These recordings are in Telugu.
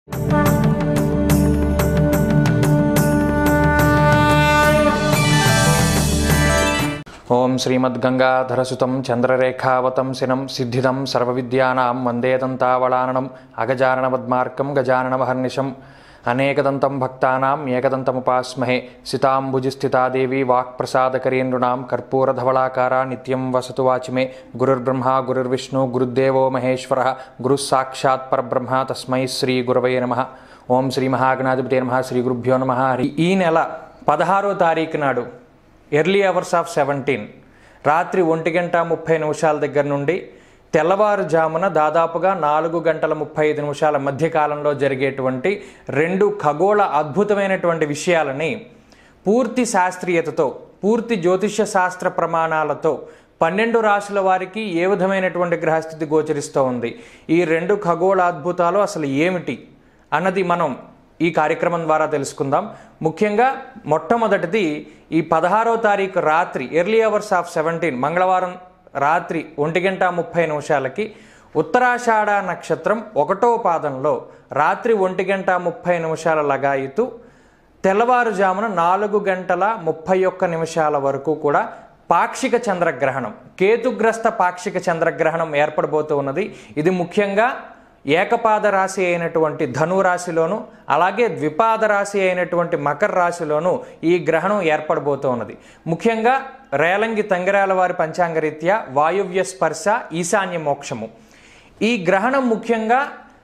ఓం శ్రీమద్గంగాధరసుతం చంద్రరేఖావతంసినం సిద్ధిదం సర్వవిద్యానాం వందే దంతావళాననం అగజాననపద్మార్కం గజాననమహర్నిశం అనేకదంతం భక్తానాం ఏకదంతముపాస్మహే సితాంబుజిస్థితా దేవి వాక్ప్రసాదకరీనృణాం కర్పూరధవళాకారా నిత్యం వసతు వాచిమే గురుర్బ్రహ్మ గురుర్విష్ణు గురుదేవో మహేశ్వర గురుః సాక్షాత్ పరబ్రహ్మ తస్మై శ్రీ గురవే నమ ఓం శ్రీ మహాగణాధిపతి నమ శ్రీ గురుభ్యో నమ ఈ నెల పదహారో తారీఖు నాడు ఎర్లీ అవర్స్ ఆఫ్ సెవెంటీన్ రాత్రి ఒంటి గంట ముప్పై నిమిషాల దగ్గర నుండి తెల్లవారుజామున దాదాపుగా నాలుగు గంటల ముప్పై ఐదు నిమిషాల మధ్యకాలంలో జరిగేటువంటి రెండు ఖగోళ అద్భుతమైనటువంటి విషయాలని పూర్తి శాస్త్రీయతతో పూర్తి జ్యోతిష్య శాస్త్ర ప్రమాణాలతో పన్నెండు రాశుల వారికి ఏ విధమైనటువంటి గ్రహస్థితి గోచరిస్తూ ఉంది ఈ రెండు ఖగోళ అద్భుతాలు అసలు ఏమిటి అన్నది మనం ఈ కార్యక్రమం ద్వారా తెలుసుకుందాం ముఖ్యంగా మొట్టమొదటిది ఈ పదహారో తారీఖు రాత్రి ఎర్లీ అవర్స్ ఆఫ్ సెవెంటీన్ మంగళవారం రాత్రి ఒంటి గంట ముప్పై నిమిషాలకి ఉత్తరాషాఢ నక్షత్రం ఒకటో పాదంలో రాత్రి ఒంటి గంట ముప్పై నిమిషాల లగాయితూ తెల్లవారుజామున నాలుగు గంటల ముప్పై ఒక్క నిమిషాల వరకు కూడా పాక్షిక చంద్రగ్రహణం కేతుగ్రస్త పాక్షిక చంద్రగ్రహణం ఏర్పడబోతూ ఉన్నది ఇది ముఖ్యంగా ఏకపాద రాశి అయినటువంటి ధను రాశిలోను అలాగే ద్విపాద రాశి అయినటువంటి మకర రాశిలోను ఈ గ్రహణం ఏర్పడబోతూ ఉన్నది ముఖ్యంగా రేలంగి తంగిరాల వారి పంచాంగరీత్యా వాయువ్య స్పర్శ ఈశాన్య మోక్షము ఈ గ్రహణం ముఖ్యంగా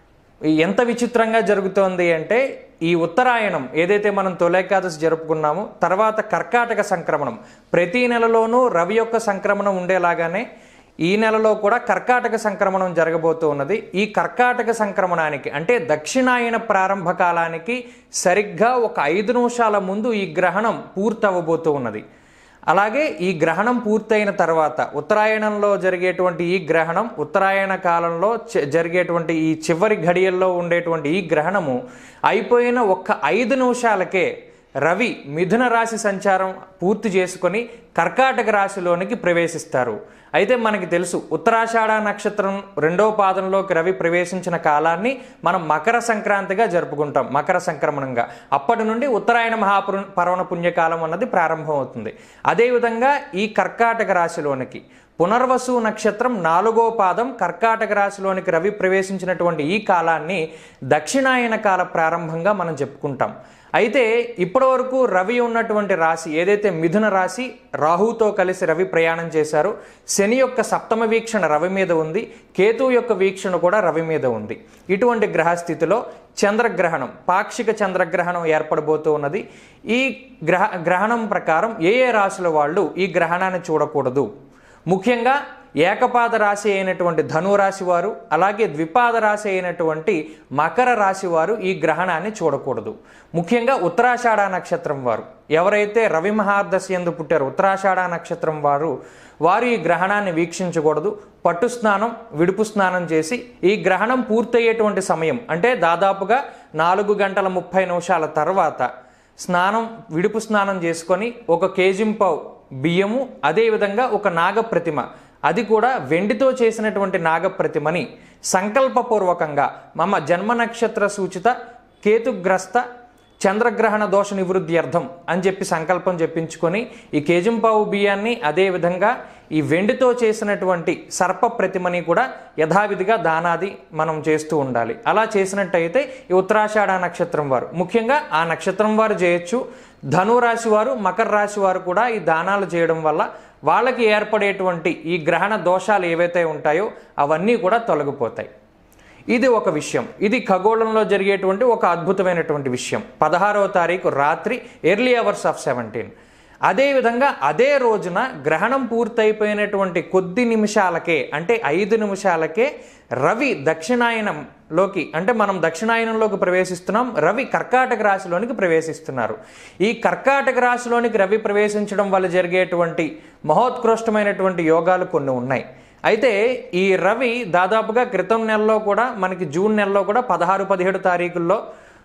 ఎంత విచిత్రంగా జరుగుతోంది అంటే ఈ ఉత్తరాయణం ఏదైతే మనం తొలేకాదశి జరుపుకున్నామో తర్వాత కర్కాటక సంక్రమణం ప్రతి నెలలోనూ రవి యొక్క సంక్రమణం ఉండేలాగానే ఈ నెలలో కూడా కర్కాటక సంక్రమణం జరగబోతూ ఉన్నది ఈ కర్కాటక సంక్రమణానికి అంటే దక్షిణాయన ప్రారంభ కాలానికి సరిగ్గా ఒక ఐదు నిమిషాల ముందు ఈ గ్రహణం పూర్తవబోతూ ఉన్నది అలాగే ఈ గ్రహణం పూర్తయిన తర్వాత ఉత్తరాయణంలో జరిగేటువంటి ఈ గ్రహణం ఉత్తరాయణ కాలంలో చ- జరిగేటువంటి ఈ చివరి ఘడియల్లో ఉండేటువంటి ఈ గ్రహణము అయిపోయిన ఒక్క ఐదు నిమిషాలకే రవి మిథున రాశి సంచారం పూర్తి చేసుకొని కర్కాటక రాశిలోనికి ప్రవేశిస్తారు అయితే మనకి తెలుసు ఉత్తరాషాఢ నక్షత్రం రెండో పాదంలోకి రవి ప్రవేశించిన కాలాన్ని మనం మకర సంక్రాంతిగా జరుపుకుంటాం మకర సంక్రమణంగా అప్పటి నుండి ఉత్తరాయణ మహాపురు పర్వణ పుణ్యకాలం అన్నది ప్రారంభమవుతుంది అదేవిధంగా ఈ కర్కాటక రాశిలోనికి పునర్వసు నక్షత్రం నాలుగో పాదం కర్కాటక రాశిలోనికి రవి ప్రవేశించినటువంటి ఈ కాలాన్ని దక్షిణాయన కాల ప్రారంభంగా మనం చెప్పుకుంటాం అయితే ఇప్పటివరకు రవి ఉన్నటువంటి రాశి ఏదైతే మిథున రాశి రాహుతో కలిసి రవి ప్రయాణం చేశారో శని యొక్క సప్తమ వీక్షణ రవి మీద ఉంది కేతు యొక్క వీక్షణ కూడా రవి మీద ఉంది ఇటువంటి గ్రహస్థితిలో చంద్రగ్రహణం పాక్షిక చంద్రగ్రహణం ఏర్పడబోతూ ఉన్నది ఈ గ్రహ గ్రహణం ప్రకారం ఏ ఏ రాశుల వాళ్ళు ఈ గ్రహణాన్ని చూడకూడదు ముఖ్యంగా ఏకపాద రాశి అయినటువంటి ధనురాశి వారు అలాగే ద్విపాద రాశి అయినటువంటి మకర రాశి వారు ఈ గ్రహణాన్ని చూడకూడదు ముఖ్యంగా ఉత్తరాషాఢ నక్షత్రం వారు ఎవరైతే రవి మహాదశి ఎందు పుట్టారో ఉత్తరాషాఢ నక్షత్రం వారు వారు ఈ గ్రహణాన్ని వీక్షించకూడదు పట్టు స్నానం విడుపు స్నానం చేసి ఈ గ్రహణం పూర్తయ్యేటువంటి సమయం అంటే దాదాపుగా నాలుగు గంటల ముప్పై నిమిషాల తర్వాత స్నానం విడుపు స్నానం చేసుకొని ఒక కేజింపావు బియ్యము అదేవిధంగా ఒక నాగప్రతిమ అది కూడా వెండితో చేసినటువంటి నాగప్రతిమని సంకల్పపూర్వకంగా మమ జన్మ నక్షత్ర సూచిత కేతుగ్రస్త చంద్రగ్రహణ దోష నివృద్ధి అర్థం అని చెప్పి సంకల్పం చెప్పించుకొని ఈ కేజంపావు బియ్యాన్ని అదేవిధంగా ఈ వెండితో చేసినటువంటి సర్ప ప్రతిమని కూడా యథావిధిగా దానాది మనం చేస్తూ ఉండాలి అలా చేసినట్టయితే ఈ ఉత్తరాషాఢ నక్షత్రం వారు ముఖ్యంగా ఆ నక్షత్రం వారు చేయొచ్చు ధనురాశి వారు మకర రాశి వారు కూడా ఈ దానాలు చేయడం వల్ల వాళ్ళకి ఏర్పడేటువంటి ఈ గ్రహణ దోషాలు ఏవైతే ఉంటాయో అవన్నీ కూడా తొలగిపోతాయి ఇది ఒక విషయం ఇది ఖగోళంలో జరిగేటువంటి ఒక అద్భుతమైనటువంటి విషయం పదహారవ తారీఖు రాత్రి ఎర్లీ అవర్స్ ఆఫ్ సెవెంటీన్ అదేవిధంగా అదే రోజున గ్రహణం పూర్తయిపోయినటువంటి కొద్ది నిమిషాలకే అంటే ఐదు నిమిషాలకే రవి దక్షిణాయనంలోకి అంటే మనం దక్షిణాయనంలోకి ప్రవేశిస్తున్నాం రవి కర్కాటక రాశిలోనికి ప్రవేశిస్తున్నారు ఈ కర్కాటక రాశిలోనికి రవి ప్రవేశించడం వల్ల జరిగేటువంటి మహోత్కృష్టమైనటువంటి యోగాలు కొన్ని ఉన్నాయి అయితే ఈ రవి దాదాపుగా క్రితం నెలలో కూడా మనకి జూన్ నెలలో కూడా పదహారు పదిహేడు తారీఖుల్లో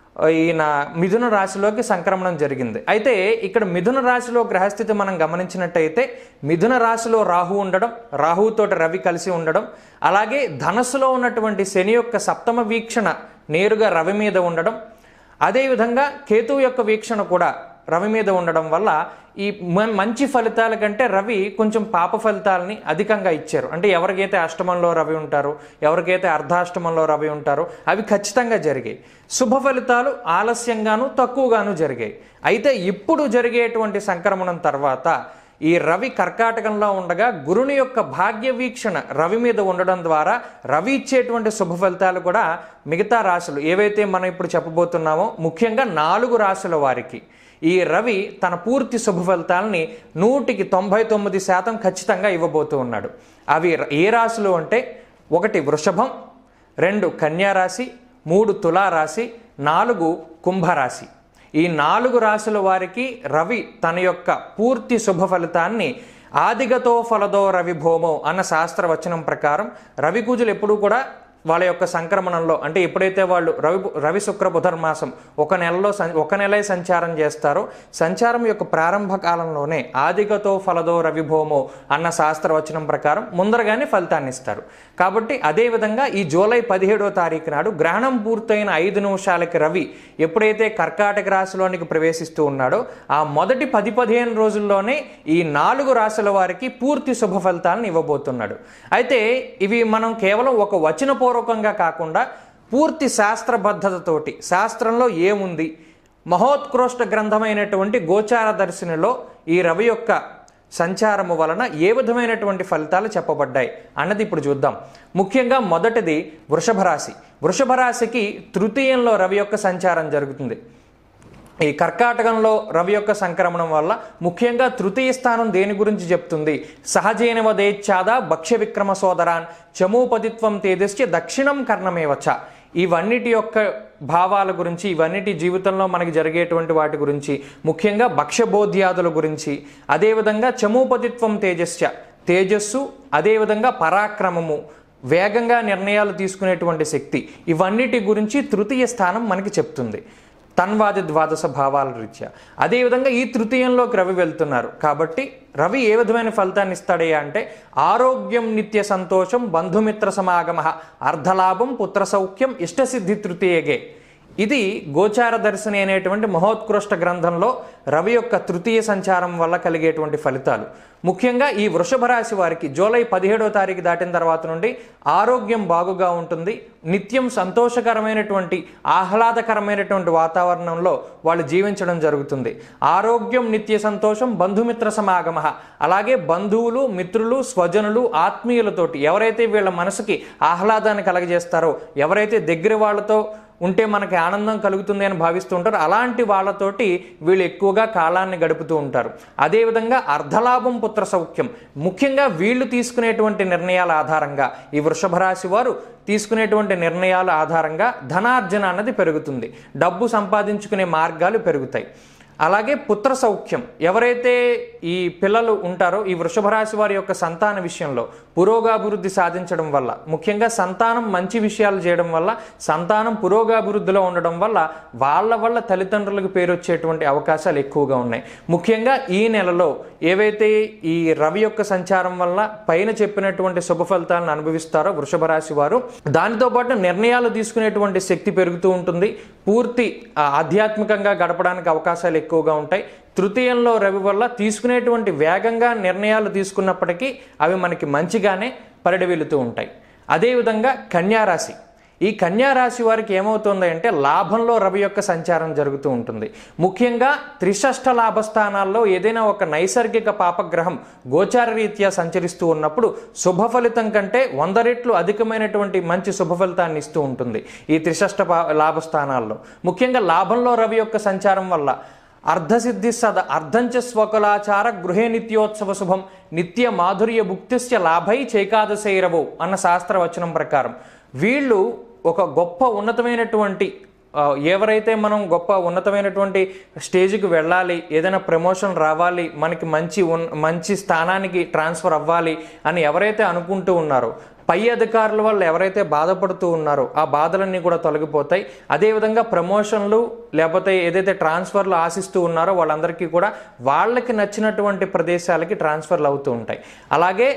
ఈయన మిథున రాశిలోకి సంక్రమణం జరిగింది అయితే ఇక్కడ మిథున రాశిలో గ్రహస్థితి మనం గమనించినట్టయితే మిథున రాశిలో రాహు ఉండడం రాహుతోటి రవి కలిసి ఉండడం అలాగే ధనస్సులో ఉన్నటువంటి శని యొక్క సప్తమ వీక్షణ నేరుగా రవి మీద ఉండడం అదేవిధంగా కేతువు యొక్క వీక్షణ కూడా రవి మీద ఉండడం వల్ల ఈ మ- మంచి ఫలితాల కంటే రవి కొంచెం పాప ఫలితాలని అధికంగా ఇచ్చారు అంటే ఎవరికైతే అష్టమంలో రవి ఉంటారో ఎవరికైతే అర్ధాష్టమంలో రవి ఉంటారో అవి ఖచ్చితంగా జరిగాయి శుభ ఫలితాలు ఆలస్యంగాను తక్కువగాను జరిగాయి అయితే ఇప్పుడు జరిగేటువంటి సంక్రమణం తర్వాత ఈ రవి కర్కాటకంలో ఉండగా గురుని యొక్క భాగ్య వీక్షణ రవి మీద ఉండడం ద్వారా రవి ఇచ్చేటువంటి శుభ ఫలితాలు కూడా మిగతా రాశులు ఏవైతే మనం ఇప్పుడు చెప్పబోతున్నామో ముఖ్యంగా నాలుగు రాశుల వారికి ఈ రవి తన పూర్తి శుభ ఫలితాలని నూటికి తొంభై తొమ్మిది శాతం ఖచ్చితంగా ఇవ్వబోతూ ఉన్నాడు అవి ఏ రాశులు అంటే ఒకటి వృషభం రెండు కన్యా రాశి మూడు తులారాశి నాలుగు కుంభరాశి ఈ నాలుగు రాశుల వారికి రవి తన యొక్క పూర్తి శుభ ఫలితాన్ని ఆదిగతో ఫలదో రవి భౌమో అన్న శాస్త్రవచనం ప్రకారం రవి కూజులు ఎప్పుడూ కూడా వాళ్ళ యొక్క సంక్రమణంలో అంటే ఎప్పుడైతే వాళ్ళు రవి రవి శుక్ర బుధర్మాసం ఒక నెలలో సం ఒక నెలే సంచారం చేస్తారో సంచారం యొక్క ప్రారంభ కాలంలోనే ఆదిగతో ఫలదో రవి భౌమో అన్న శాస్త్రవచనం ప్రకారం ముందరగానే ఫలితాన్ని ఇస్తారు కాబట్టి అదేవిధంగా ఈ జూలై పదిహేడో తారీఖు నాడు గ్రహణం పూర్తయిన ఐదు నిమిషాలకి రవి ఎప్పుడైతే కర్కాటక రాశిలోనికి ప్రవేశిస్తూ ఉన్నాడో ఆ మొదటి పది పదిహేను రోజుల్లోనే ఈ నాలుగు రాశుల వారికి పూర్తి శుభ ఫలితాలను ఇవ్వబోతున్నాడు అయితే ఇవి మనం కేవలం ఒక వచనపూర్వకంగా కాకుండా పూర్తి శాస్త్రబద్ధతతోటి శాస్త్రంలో ఏముంది మహోత్కృష్ట గ్రంథమైనటువంటి గోచార దర్శనిలో ఈ రవి యొక్క సంచారము వలన ఏ విధమైనటువంటి ఫలితాలు చెప్పబడ్డాయి అన్నది ఇప్పుడు చూద్దాం ముఖ్యంగా మొదటిది వృషభ రాశి వృషభ రాశికి తృతీయంలో రవి యొక్క సంచారం జరుగుతుంది ఈ కర్కాటకంలో రవి యొక్క సంక్రమణం వల్ల ముఖ్యంగా తృతీయ స్థానం దేని గురించి చెప్తుంది సహజైనవదేచ్ఛాద భక్ష్య విక్రమ సోదరాన్ చమూపతిత్వం తేజస్య దక్షిణం కర్ణమేవచ ఇవన్నిటి యొక్క భావాల గురించి ఇవన్నిటి జీవితంలో మనకి జరిగేటువంటి వాటి గురించి ముఖ్యంగా భక్ష్యబోధ్యాదుల గురించి అదేవిధంగా చమూపతిత్వం తేజస్య తేజస్సు అదేవిధంగా పరాక్రమము వేగంగా నిర్ణయాలు తీసుకునేటువంటి శక్తి ఇవన్నిటి గురించి తృతీయ స్థానం మనకి చెప్తుంది తన్వాది ద్వాదశ భావాల రీత్యా అదేవిధంగా ఈ తృతీయంలోకి రవి వెళ్తున్నారు కాబట్టి రవి ఏ విధమైన ఫలితాన్ని ఇస్తాడయ్యా అంటే ఆరోగ్యం నిత్య సంతోషం బంధుమిత్ర సమాగమ అర్ధలాభం పుత్ర సౌఖ్యం ఇష్టసిద్ధి తృతీయగే ఇది గోచార దర్శని అనేటువంటి మహోత్కృష్ట గ్రంథంలో రవి యొక్క తృతీయ సంచారం వల్ల కలిగేటువంటి ఫలితాలు ముఖ్యంగా ఈ వృషభ రాశి వారికి జూలై పదిహేడో తారీఖు దాటిన తర్వాత నుండి ఆరోగ్యం బాగుగా ఉంటుంది నిత్యం సంతోషకరమైనటువంటి ఆహ్లాదకరమైనటువంటి వాతావరణంలో వాళ్ళు జీవించడం జరుగుతుంది ఆరోగ్యం నిత్య సంతోషం బంధుమిత్ర సమాగమ అలాగే బంధువులు మిత్రులు స్వజనులు ఆత్మీయులతోటి ఎవరైతే వీళ్ళ మనసుకి ఆహ్లాదాన్ని కలగజేస్తారో ఎవరైతే దగ్గర వాళ్ళతో ఉంటే మనకి ఆనందం కలుగుతుంది అని భావిస్తూ ఉంటారు అలాంటి వాళ్ళతోటి వీళ్ళు ఎక్కువగా కాలాన్ని గడుపుతూ ఉంటారు అదేవిధంగా అర్ధలాభం పుత్ర సౌఖ్యం ముఖ్యంగా వీళ్ళు తీసుకునేటువంటి నిర్ణయాల ఆధారంగా ఈ వృషభ రాశి వారు తీసుకునేటువంటి నిర్ణయాల ఆధారంగా ధనార్జన అన్నది పెరుగుతుంది డబ్బు సంపాదించుకునే మార్గాలు పెరుగుతాయి అలాగే పుత్ర సౌఖ్యం ఎవరైతే ఈ పిల్లలు ఉంటారో ఈ వృషభ రాశి వారి యొక్క సంతాన విషయంలో పురోగాభివృద్ధి సాధించడం వల్ల ముఖ్యంగా సంతానం మంచి విషయాలు చేయడం వల్ల సంతానం పురోగాభివృద్ధిలో ఉండడం వల్ల వాళ్ళ వల్ల తల్లిదండ్రులకు పేరు వచ్చేటువంటి అవకాశాలు ఎక్కువగా ఉన్నాయి ముఖ్యంగా ఈ నెలలో ఏవైతే ఈ రవి యొక్క సంచారం వల్ల పైన చెప్పినటువంటి శుభ ఫలితాలను అనుభవిస్తారో వృషభ రాశి వారు దానితో పాటు నిర్ణయాలు తీసుకునేటువంటి శక్తి పెరుగుతూ ఉంటుంది పూర్తి ఆ, ఆధ్యాత్మికంగా గడపడానికి అవకాశాలు ఎక్కువగా ఉంటాయి తృతీయంలో రవి వల్ల తీసుకునేటువంటి వేగంగా నిర్ణయాలు తీసుకున్నప్పటికీ అవి మనకి మంచిగానే పరిడవిల్లుతూ ఉంటాయి అదేవిధంగా కన్యారాశి ఈ కన్యారాశి వారికి ఏమవుతుంది అంటే లాభంలో రవి యొక్క సంచారం జరుగుతూ ఉంటుంది ముఖ్యంగా త్రిషష్ఠ లాభస్థానాల్లో ఏదైనా ఒక నైసర్గిక పాపగ్రహం గోచార రీత్యా సంచరిస్తూ ఉన్నప్పుడు శుభ ఫలితం కంటే వంద రెట్లు అధికమైనటువంటి మంచి శుభ ఫలితాన్ని ఇస్తూ ఉంటుంది ఈ త్రిషష్ఠ పా- లాభస్థానాల్లో ముఖ్యంగా లాభంలో రవి యొక్క సంచారం వల్ల అర్ధసిద్ధి సద అర్ధంచ స్వకులాచార గృహే నిత్యోత్సవ శుభం నిత్య మాధుర్య భుక్తిశ్చ లాభై చైకాదశైరవో అన్న శాస్త్రవచనం ప్రకారం వీళ్ళు ఒక గొప్ప ఉన్నతమైనటువంటి ఆ, ఎవరైతే మనం గొప్ప ఉన్నతమైనటువంటి స్టేజ్కి వెళ్ళాలి ఏదైనా ప్రమోషన్ రావాలి మనకి మంచి ఉన్ మంచి స్థానానికి ట్రాన్స్ఫర్ అవ్వాలి అని ఎవరైతే అనుకుంటూ ఉన్నారో పై అధికారుల వల్ల ఎవరైతే బాధపడుతూ ఉన్నారో ఆ బాధలన్నీ కూడా తొలగిపోతాయి అదేవిధంగా ప్రమోషన్లు లేకపోతే ఏదైతే ట్రాన్స్ఫర్లు ఆశిస్తూ ఉన్నారో వాళ్ళందరికీ కూడా వాళ్ళకి నచ్చినటువంటి ప్రదేశాలకి ట్రాన్స్ఫర్లు అవుతూ ఉంటాయి అలాగే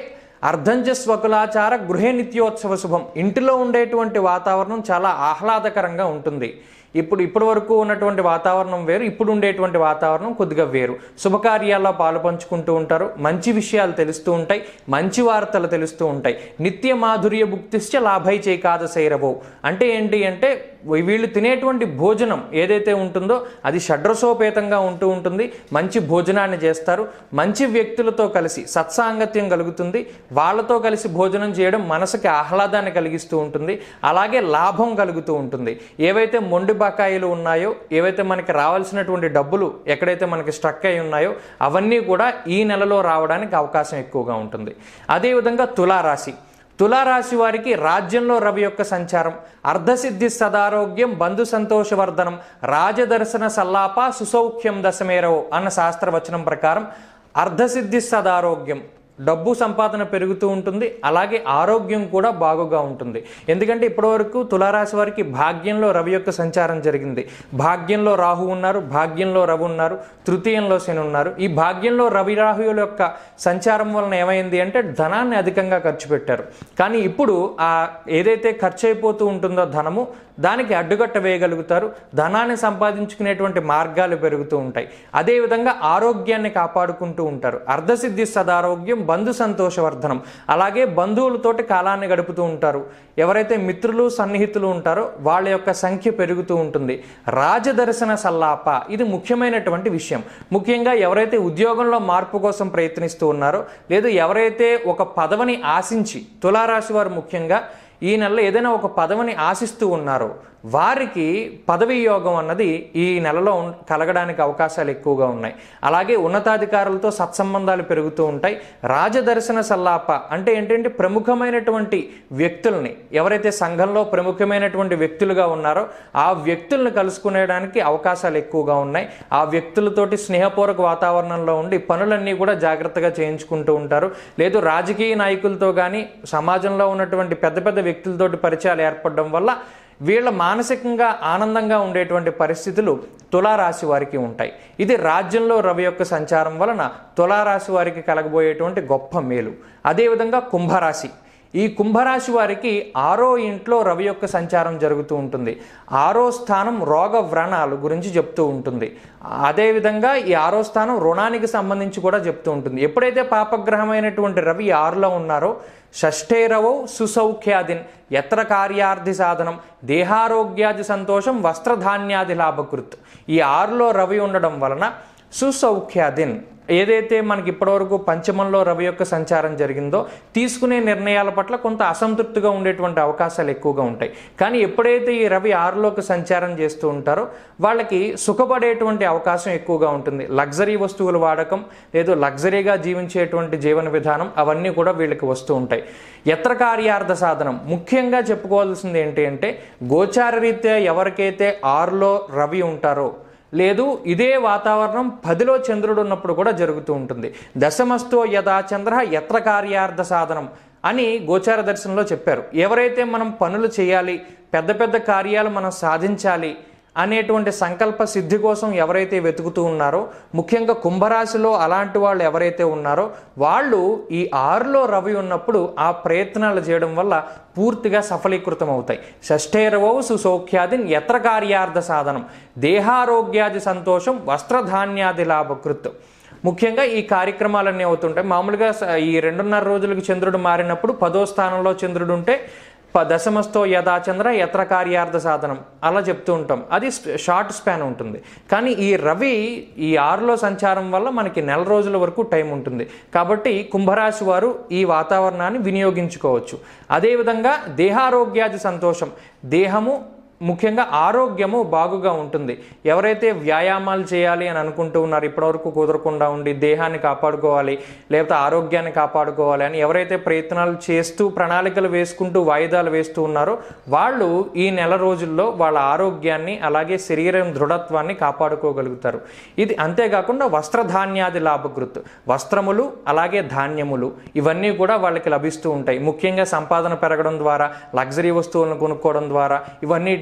అర్ధంచ స్వకులాచార గృహే నిత్యోత్సవ శుభం ఇంటిలో ఉండేటువంటి వాతావరణం చాలా ఆహ్లాదకరంగా ఉంటుంది ఇప్పుడు ఇప్పటి వరకు ఉన్నటువంటి వాతావరణం వేరు ఇప్పుడు ఉండేటువంటి వాతావరణం కొద్దిగా వేరు శుభకార్యాల్లో పాలు పంచుకుంటూ ఉంటారు మంచి విషయాలు తెలుస్తూ ఉంటాయి మంచి వార్తలు తెలుస్తూ ఉంటాయి నిత్య మాధుర్య భుక్తిశ్చ లాభై చేకాదశైరవో అంటే ఏంటి అంటే వీళ్ళు తినేటువంటి భోజనం ఏదైతే ఉంటుందో అది షడ్రసోపేతంగా ఉంటూ ఉంటుంది మంచి భోజనాన్ని చేస్తారు మంచి వ్యక్తులతో కలిసి సత్సాంగత్యం కలుగుతుంది వాళ్ళతో కలిసి భోజనం చేయడం మనసుకి ఆహ్లాదాన్ని కలిగిస్తూ ఉంటుంది అలాగే లాభం కలుగుతూ ఉంటుంది ఏవైతే మొండి బకాయిలు ఉన్నాయో ఏవైతే మనకి రావాల్సినటువంటి డబ్బులు ఎక్కడైతే మనకి స్ట్రక్ అయి ఉన్నాయో అవన్నీ కూడా ఈ నెలలో రావడానికి అవకాశం ఎక్కువగా ఉంటుంది అదేవిధంగా తులారాశి తులారాశి వారికి రాజ్యంలో రవి యొక్క సంచారం అర్ధసిద్ధి సదారోగ్యం బంధు సంతోషవర్ధనం రాజదర్శన సల్లాప సుసౌఖ్యం దశమేరవు అన్న శాస్త్రవచనం ప్రకారం అర్ధసిద్ధి సదారోగ్యం డబ్బు సంపాదన పెరుగుతూ ఉంటుంది అలాగే ఆరోగ్యం కూడా బాగుగా ఉంటుంది ఎందుకంటే ఇప్పటివరకు తులారాశి వారికి భాగ్యంలో రవి యొక్క సంచారం జరిగింది భాగ్యంలో రాహు ఉన్నారు భాగ్యంలో రవి ఉన్నారు తృతీయంలో శని ఉన్నారు ఈ భాగ్యంలో రవి రాహువుల యొక్క సంచారం వలన ఏమైంది అంటే ధనాన్ని అధికంగా ఖర్చు పెట్టారు కానీ ఇప్పుడు ఆ ఏదైతే ఖర్చు అయిపోతూ ఉంటుందో ధనము దానికి అడ్డుకట్ట వేయగలుగుతారు ధనాన్ని సంపాదించుకునేటువంటి మార్గాలు పెరుగుతూ ఉంటాయి అదేవిధంగా ఆరోగ్యాన్ని కాపాడుకుంటూ ఉంటారు అర్ధసిద్ధి సదారోగ్యం బంధు సంతోషవర్ధనం అలాగే బంధువులతోటి కాలాన్ని గడుపుతూ ఉంటారు ఎవరైతే మిత్రులు సన్నిహితులు ఉంటారో వాళ్ళ యొక్క సంఖ్య పెరుగుతూ ఉంటుంది రాజదర్శన సల్లాప ఇది ముఖ్యమైనటువంటి విషయం ముఖ్యంగా ఎవరైతే ఉద్యోగంలో మార్పు కోసం ప్రయత్నిస్తూ ఉన్నారో లేదు ఎవరైతే ఒక పదవిని ఆశించి తులారాశి వారు ముఖ్యంగా ఈ నెలలో ఏదైనా ఒక పదవిని ఆశిస్తూ ఉన్నారో వారికి పదవి యోగం అన్నది ఈ నెలలో ఉన్- కలగడానికి అవకాశాలు ఎక్కువగా ఉన్నాయి అలాగే ఉన్నతాధికారులతో సత్సంబంధాలు పెరుగుతూ ఉంటాయి రాజదర్శన సల్లాప అంటే ఏంటంటే ప్రముఖమైనటువంటి వ్యక్తుల్ని ఎవరైతే సంఘంలో ప్రముఖమైనటువంటి వ్యక్తులుగా ఉన్నారో ఆ వ్యక్తుల్ని కలుసుకునేడానికి అవకాశాలు ఎక్కువగా ఉన్నాయి ఆ వ్యక్తులతోటి స్నేహపూర్వక వాతావరణంలో ఉండి పనులన్నీ కూడా జాగ్రత్తగా చేయించుకుంటూ ఉంటారు లేదు రాజకీయ నాయకులతో కానీ సమాజంలో ఉన్నటువంటి పెద్ద పెద్ద వ్యక్తులతోటి పరిచయాలు ఏర్పడడం వల్ల వీళ్ళ మానసికంగా ఆనందంగా ఉండేటువంటి పరిస్థితులు తులారాశి వారికి ఉంటాయి ఇది రాజ్యంలో రవి యొక్క సంచారం వలన తులారాశి వారికి కలగబోయేటువంటి గొప్ప మేలు అదేవిధంగా కుంభరాశి ఈ కుంభరాశి వారికి ఆరో ఇంట్లో రవి యొక్క సంచారం జరుగుతూ ఉంటుంది ఆరో స్థానం రోగ వ్రణాలు గురించి చెప్తూ ఉంటుంది అదేవిధంగా ఈ ఆరో స్థానం రుణానికి సంబంధించి కూడా చెప్తూ ఉంటుంది ఎప్పుడైతే పాపగ్రహమైనటువంటి రవి ఆరులో ఉన్నారో షష్ఠేరవౌ సుసౌఖ్యాదిన్ ఎత్ర కార్యార్థి సాధనం దేహారోగ్యాది సంతోషం వస్త్రధాన్యాది లాభకృత్ ఈ ఆరులో రవి ఉండడం వలన సుసౌఖ్యాదిన్ ఏదైతే మనకి ఇప్పటివరకు పంచమంలో రవి యొక్క సంచారం జరిగిందో తీసుకునే నిర్ణయాల పట్ల కొంత అసంతృప్తిగా ఉండేటువంటి అవకాశాలు ఎక్కువగా ఉంటాయి కానీ ఎప్పుడైతే ఈ రవి ఆరులోకి సంచారం చేస్తూ ఉంటారో వాళ్ళకి సుఖపడేటువంటి అవకాశం ఎక్కువగా ఉంటుంది లగ్జరీ వస్తువుల వాడకం లేదు లగ్జరీగా జీవించేటువంటి జీవన విధానం అవన్నీ కూడా వీళ్ళకి వస్తూ ఉంటాయి ఎత్ర కార్యార్థ సాధనం ముఖ్యంగా చెప్పుకోవాల్సింది ఏంటి అంటే గోచార రీత్యా ఎవరికైతే ఆరులో రవి ఉంటారో లేదు ఇదే వాతావరణం పదిలో చంద్రుడు ఉన్నప్పుడు కూడా జరుగుతూ ఉంటుంది దశమస్తో యథా చంద్ర ఎత్ర కార్యార్థ సాధనం అని గోచార దర్శనంలో చెప్పారు ఎవరైతే మనం పనులు చేయాలి పెద్ద పెద్ద కార్యాలు మనం సాధించాలి అనేటువంటి సంకల్ప సిద్ధి కోసం ఎవరైతే వెతుకుతూ ఉన్నారో ముఖ్యంగా కుంభరాశిలో అలాంటి వాళ్ళు ఎవరైతే ఉన్నారో వాళ్ళు ఈ ఆరులో రవి ఉన్నప్పుడు ఆ ప్రయత్నాలు చేయడం వల్ల పూర్తిగా సఫలీకృతం అవుతాయి షష్ఠేరవౌ సుసౌఖ్యాదిన్ ఎత్ర కార్యార్థ సాధనం దేహారోగ్యాది సంతోషం వస్త్రధాన్యాది లాభకృత్ ముఖ్యంగా ఈ కార్యక్రమాలన్నీ అవుతుంటాయి మామూలుగా స- ఈ రెండున్నర రోజులకి చంద్రుడు మారినప్పుడు పదో స్థానంలో చంద్రుడు ఉంటే ప దశమస్తో యథాచంద్ర యత్ర కార్యార్థ సాధనం అలా చెప్తూ ఉంటాం అది స్ప- షార్ట్ స్పాన్ ఉంటుంది కానీ ఈ రవి ఈ ఆరులో సంచారం వల్ల మనకి నెల రోజుల వరకు టైం ఉంటుంది కాబట్టి కుంభరాశి వారు ఈ వాతావరణాన్ని వినియోగించుకోవచ్చు అదేవిధంగా దేహారోగ్యాది సంతోషం దేహము ముఖ్యంగా ఆరోగ్యము బాగుగా ఉంటుంది ఎవరైతే వ్యాయామాలు చేయాలి అని అనుకుంటూ ఉన్నారు ఇప్పటివరకు కుదరకుండా ఉండి దేహాన్ని కాపాడుకోవాలి లేకపోతే ఆరోగ్యాన్ని కాపాడుకోవాలి అని ఎవరైతే ప్రయత్నాలు చేస్తూ ప్రణాళికలు వేసుకుంటూ వాయిదాలు వేస్తూ ఉన్నారో వాళ్ళు ఈ నెల రోజుల్లో వాళ్ళ ఆరోగ్యాన్ని అలాగే శరీరం దృఢత్వాన్ని కాపాడుకోగలుగుతారు ఇది అంతేకాకుండా వస్త్రధాన్యాది లాభకృత్ వస్త్రములు అలాగే ధాన్యములు ఇవన్నీ కూడా వాళ్ళకి లభిస్తూ ఉంటాయి ముఖ్యంగా సంపాదన పెరగడం ద్వారా లగ్జరీ వస్తువులను కొనుక్కోవడం ద్వారా ఇవన్నిటిని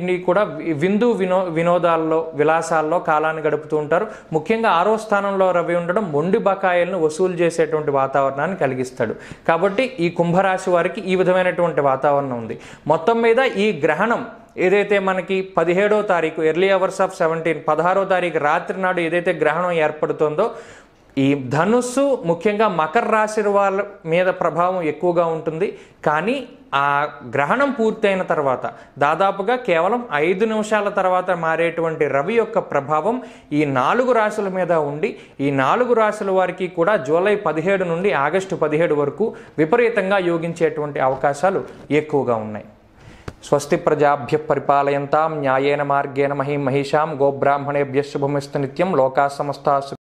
నుండి కూడా వి- విందు వినో వినోదాల్లో విలాసాల్లో కాలాన్ని గడుపుతూ ఉంటారు ముఖ్యంగా ఆరో స్థానంలో రవి ఉండడం మొండి బకాయిలను వసూలు చేసేటువంటి వాతావరణాన్ని కలిగిస్తాడు కాబట్టి ఈ కుంభరాశి వారికి ఈ విధమైనటువంటి వాతావరణం ఉంది మొత్తం మీద ఈ గ్రహణం ఏదైతే మనకి పదిహేడో తారీఖు ఎర్లీ అవర్స్ ఆఫ్ సెవెంటీన్ పదహారో తారీఖు రాత్రి నాడు ఏదైతే గ్రహణం ఏర్పడుతుందో ఈ ధనుస్సు ముఖ్యంగా మకర రాశి వాళ్ళ మీద ప్రభావం ఎక్కువగా ఉంటుంది కానీ ఆ గ్రహణం పూర్తయిన తర్వాత దాదాపుగా కేవలం ఐదు నిమిషాల తర్వాత మారేటువంటి రవి యొక్క ప్రభావం ఈ నాలుగు రాశుల మీద ఉండి ఈ నాలుగు రాశుల వారికి కూడా జూలై పదిహేడు నుండి ఆగస్టు పదిహేడు వరకు విపరీతంగా యోగించేటువంటి అవకాశాలు ఎక్కువగా ఉన్నాయి స్వస్తి ప్రజాభ్య పరిపాలయంతాం న్యాయేన మార్గేణ మహీం మహిషాం గోబ్రాహ్మణేభ్య శుభమిస్తు నిత్యం లోకా సమస్తా